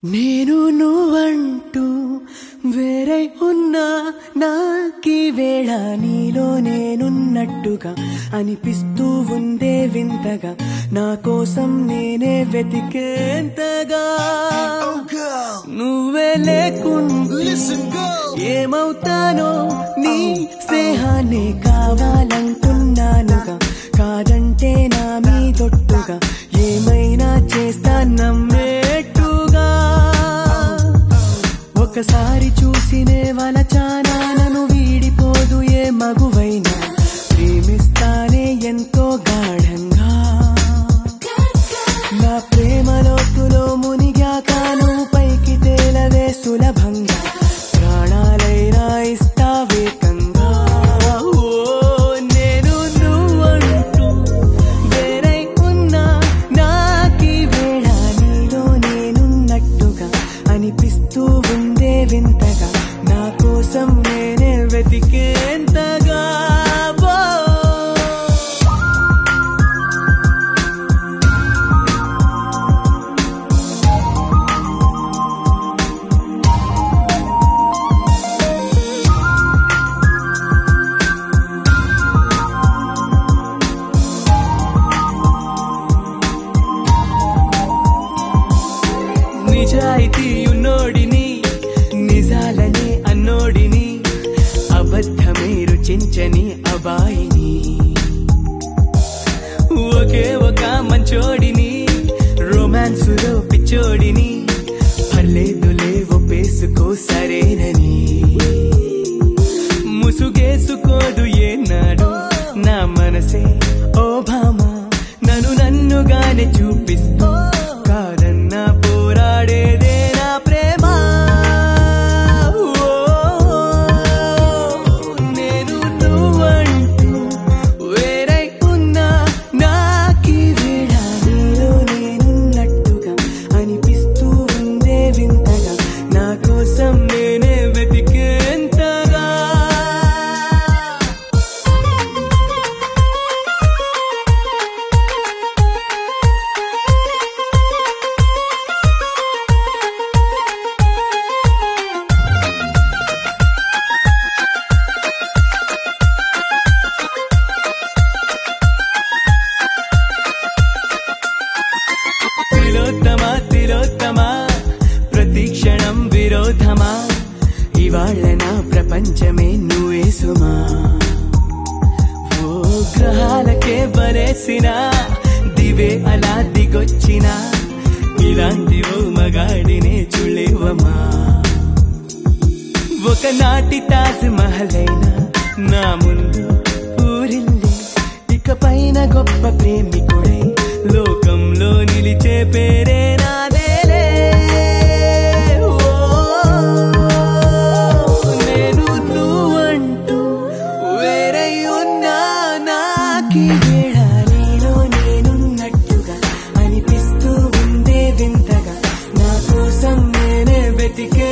నేను నువ్వంటూ వేరే ఉన్నా నాకీ వేళ నీలో నేనున్నట్టుగా అనిపిస్తూ ఉందే వింతగా నా కోసం నేనే వెతికేంతగా నువ్వే లేకుండా ఏమవుతానో నీ స్నేహాన్ని కావాలంటున్నానుగా కాదంటే నా మీదొట్టుగా ఏమైనా చేస్తా నమ్మేట్టుగా ఒకసారి చూసినే వలచానా నన్ను వీడిపోదు ఏ మగువైనా ప్రేమిస్తానే ఎంతో గాఢంగా నా ప్రేమ లోతులో మునిగాక నువ్వు పైకి తేలవే సులభంగా ప్రాణాలైనా ఇస్తావేకంగా ఓ నేను నువ్వంటూ వేరై ఉన్నా నాకీ వేళ నీలో నేనున్నట్టుగా అనిపిస్తూ ఉందే వింతగా నా కోసం నేనే వెతికేంతగా ఓ. నిజాయితీ ఉన్నోడిని నిజాలనే అన్నోడిని అబద్ధమే రుచించని అబాయిని ఒకే ఒక మంచోడిని రొమాన్సులో పిచ్చోడిని పర్లేదులే ఒప్పేసుకో సరేనని ముసుగేసుకోదు ఏనాడు నా మనసే ఓ భామ నన్ను నన్నుగానే చూపిస్తూ కాదన్నా పోరాడేదే నా ప్రేమ ఓ, నేను నువ్వంటూ వేరై ఉన్నా నాకీ వేళ నీలో నేనున్నట్టుగా అనిపిస్తూ ఉందే వింతగా నా కోసం నేనే వెతికేంతగా తిలోత్తమ తిలోత్తమ ప్రతి క్షణం విరోధమా ఇవాళ్ళ నా ప్రపంచమే నువ్వే సుమా ఓ గ్రహాలకే బలేసిన దివే అలా దిగొచ్చిన ఇలాంటి ఓ మగాడినే చులేవమా ఒకనాటి తాజ్ మహలైనా నా ముందు ఊరిల్లి ఇక పైన గొప్ప ప్రేమికుడై లోకంలో నిలిచే పేరే నాదేలే ఓ, నేను నువ్వంటూ వేరై ఉన్నా నాకీ వేళ నీలో నేనున్నట్టుగా అనిపిస్తూ ఉందే వింతగా నా కోసం నేనే వెతికే